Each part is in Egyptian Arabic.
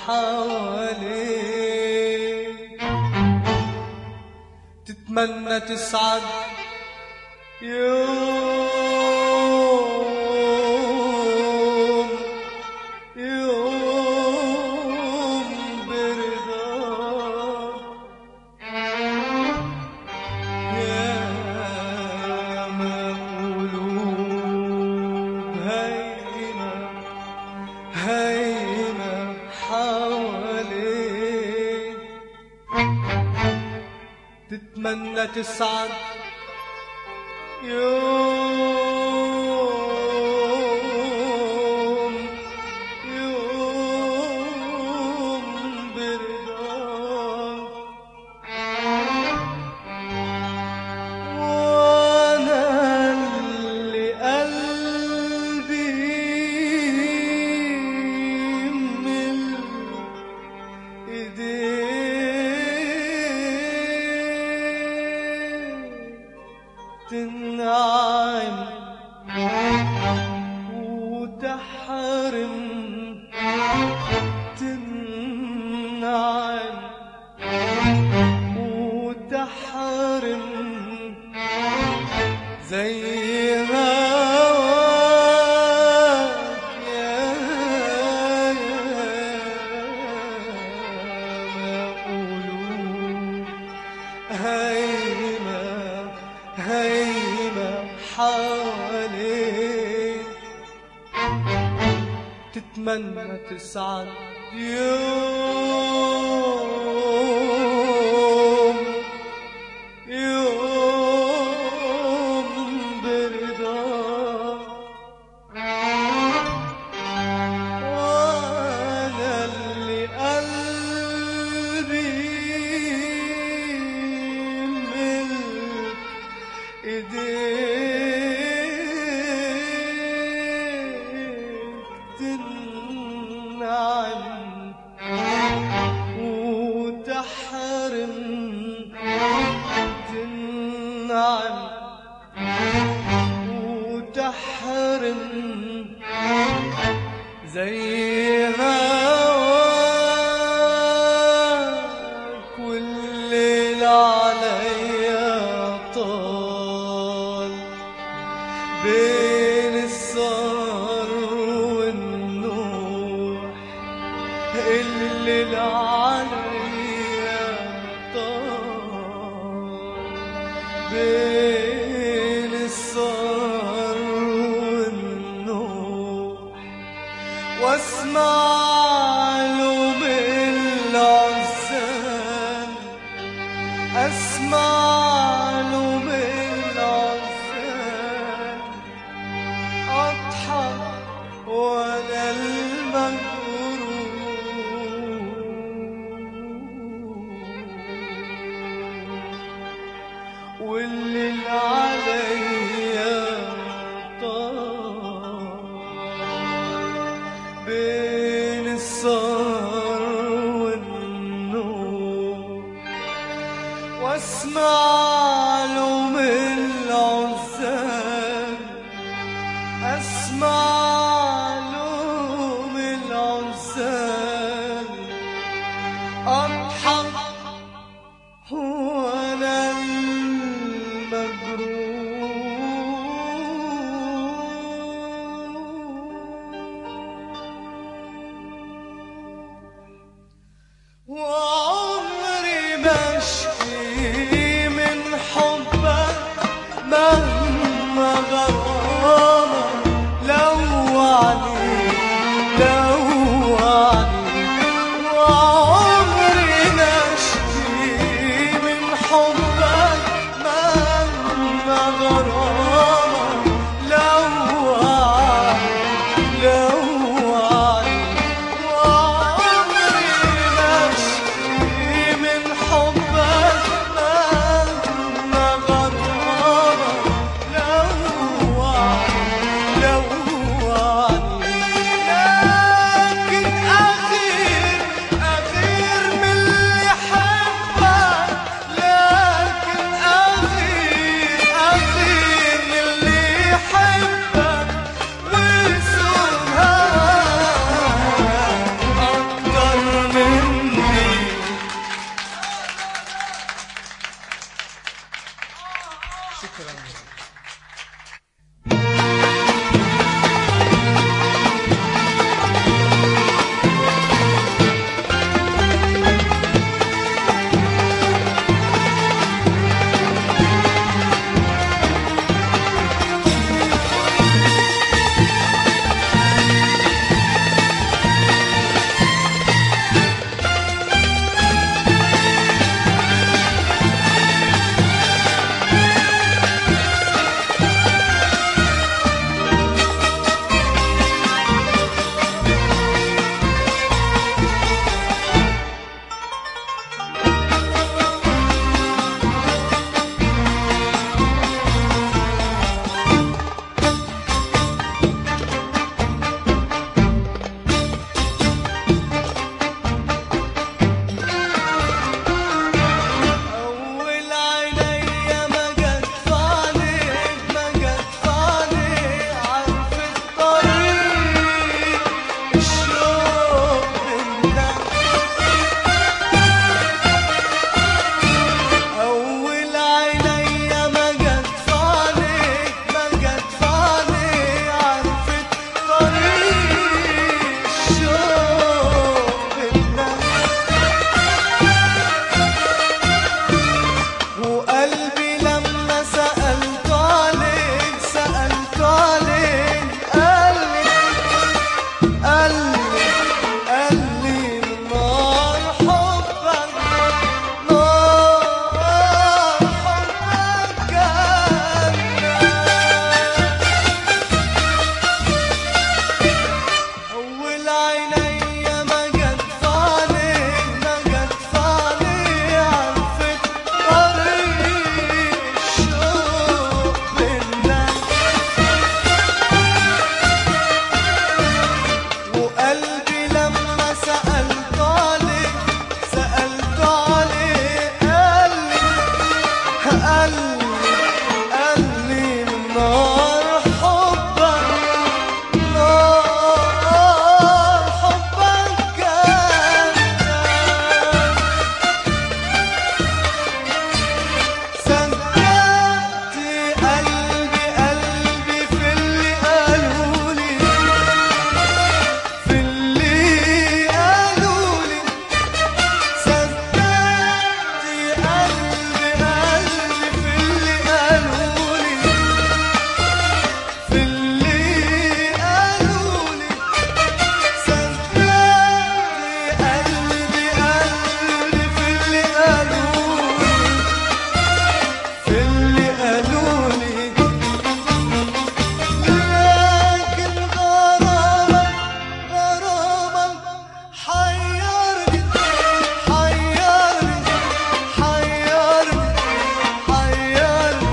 حواليك تتمنى تسعد يوم يوم برضاك يا ما قلوب هيمة هيمة حواليك تتمنى تسعد يوم يوم برضاك وانا اللي قلبي من ايديك تنعم وتحرم تنعم وتحرم زي هواك يا ما قلوب هيمة هيمة حواليك تتمنى تسعد يوم يوم برضاك وانا اللي قلبي ملك ايديك تنعم وتحرم تنعم وتحرم زي هواك والليل عليا طال بين السهر والنوح الليل عليا طال بين السهر والنوح واسمع له بالعزال اسمع له بالعزال اضحك وانا المجروح واللي عليا طال بين السهر والنوم واسمع له من العزال اسمع له من العزال اضحك وانا المجروح وعمري ما اشكي من حبك مهما غرامك لو عليك لو عليك وعمري ما اشكي لي نار حبك نار حبك جنة أول عيني ما جت عليك ما جت عليك عرفت طريق الشوق منك وقلبي لما سألت عليك سألت عليك قال لي قال لي قال لي من نار حبك نار حبك جنة صدقت قلبي قلبي في اللي قالولي في اللي قالولي صدقت قلبي قلبي في اللي قالولي في اللي قالولي صدقت قلبي قلبي في اللي قالولي في اللي قالولي لكن غرامك غرامك حيرني حيرني حيرني حيرني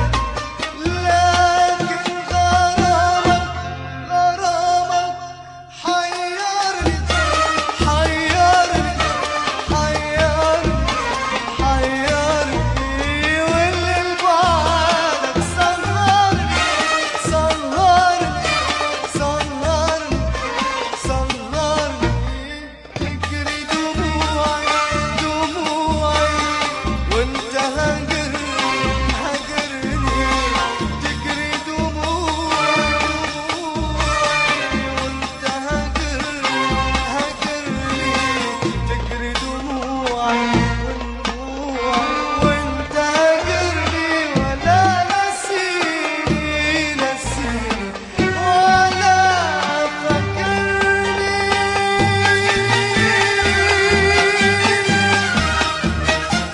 لكن غرامك غرامك حيرني حيرني حيرني حيرني واللي بعدك سهرني سهرني سهرني سهرني تجري دموعي دموعي وانت هاجرني هاجرني تجري دموعي دموعي وانت هاجرني هاجرني تجري دموعي ودموعي وانت هاجرني ولا نسيني نسيني ولا فكرني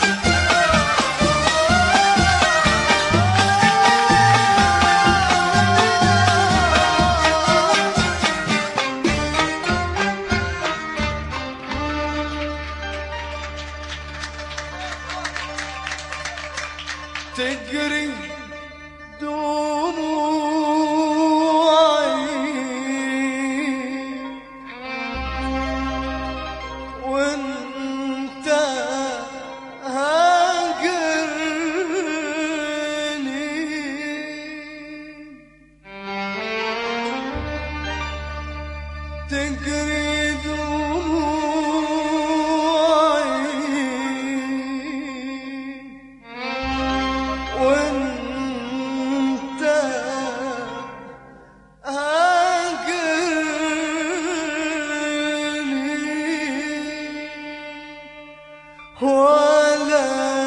تجري دموعي وانت هاجرني تجري دموعي وانت هاجرني ولا